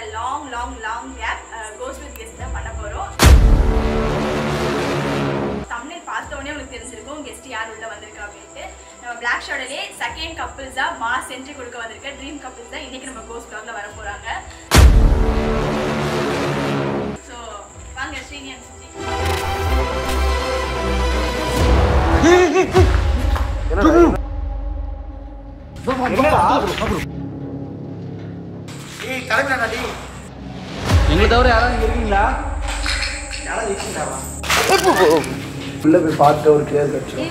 Long long long gap goes with guest தான் பண்ண போறோம் தமிழ் பார்த்த உடனே உங்களுக்கு தெரிஞ்சிருக்கும் கெஸ்ட் யார் உள்ள வந்திருக்கா அப்படின்ட்டு நம்ம பிளாக் ஷாடலே செகண்ட் கப்பிள்ஸா மாஸ் என்ட்ரி கொடுக்க வந்திருக்க ட்ரீம் கப்பிள்ஸ் தான் இன்னைக்கு நம்ம கோஸ் vlogல வர போறாங்க ஸோ வாங்க ஸ்ரீனி and சுஜி ஏய் கிளம்பிடா டி எங்களை தவிர யாராவது இங்க இருக்கீங்களா யாராவது இருக்கீங்களா உள்ள போய் பார்த்து ஒரு கிளியர் கட்சி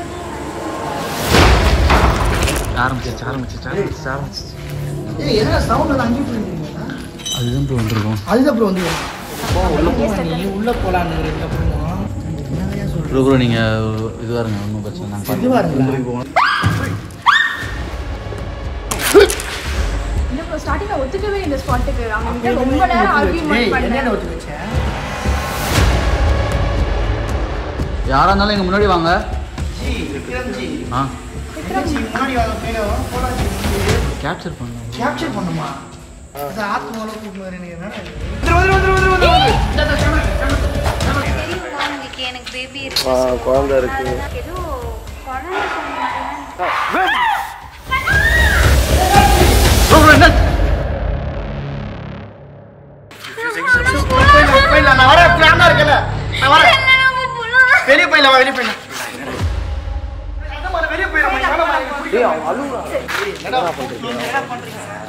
ஆரம்பிச்சிச்சு ஆரம்பிச்சிச்சு ஆரம்பிச்சிச்சு ஆரம்பிச்சிச்சு ஏய் என்ன சவுண்ட் வந்து அங்கே போயிருக்கீங்களா அதுதான் ப்ரோ வந்திருக்கோம் அதுதான் அப்புறம் வந்து நீ உள்ள போலான்னு அப்புறமா என்னதையா சொல்ற ப்ரோ ப்ரோ நீங்கள் இதுவாக இருங்க ஒன்றும் பிரச்சனை இல்லை. நாங்க இதுவா இருங்களா? பார்த்துக்கிறோம். இல்லை ப்ரோ ஸ்டார்டிங்கில் ஒத்துக்கவே இந்த ஸ்பாட்டுக்கு அவங்க ரொம்ப நேரம் ஆர்கியூமெண்ட் ஏய் பண்ணேன் என்ன ஒத்து வச்சேன் யாரா இருந்தாலும் எங்க முன்னாடி வாங்க ஜி விக்ரம் ஜி ஆ என்ன ஜி முன்னாடி வாங்க போயிடும் போலாம் ஜி கேப்சர் பண்ணலாம் கேப்சர் பண்ணுமா அது ஆத்மாவோட கூப்பிட்டு வரேன் என்னடா இது? வந்துரு வந்துரு வந்துரு வந்துரு வந்துரு இந்த இந்த கேமரா கேமரா தெரியுமா உங்களுக்கு எனக்கு பேபி இருக்கு குழந்தை இருக்கு ஏதோ குழந்தை சொன்னாங்க போயிடலாம் போயிடலாம் நான் வரேன் பிளானா இருக்கல நான் வரேன் வெளிய போயிடலாம் வெளிய போயிடலாம் வெளிய போயிடலாம் என்னடா பண்றீங்க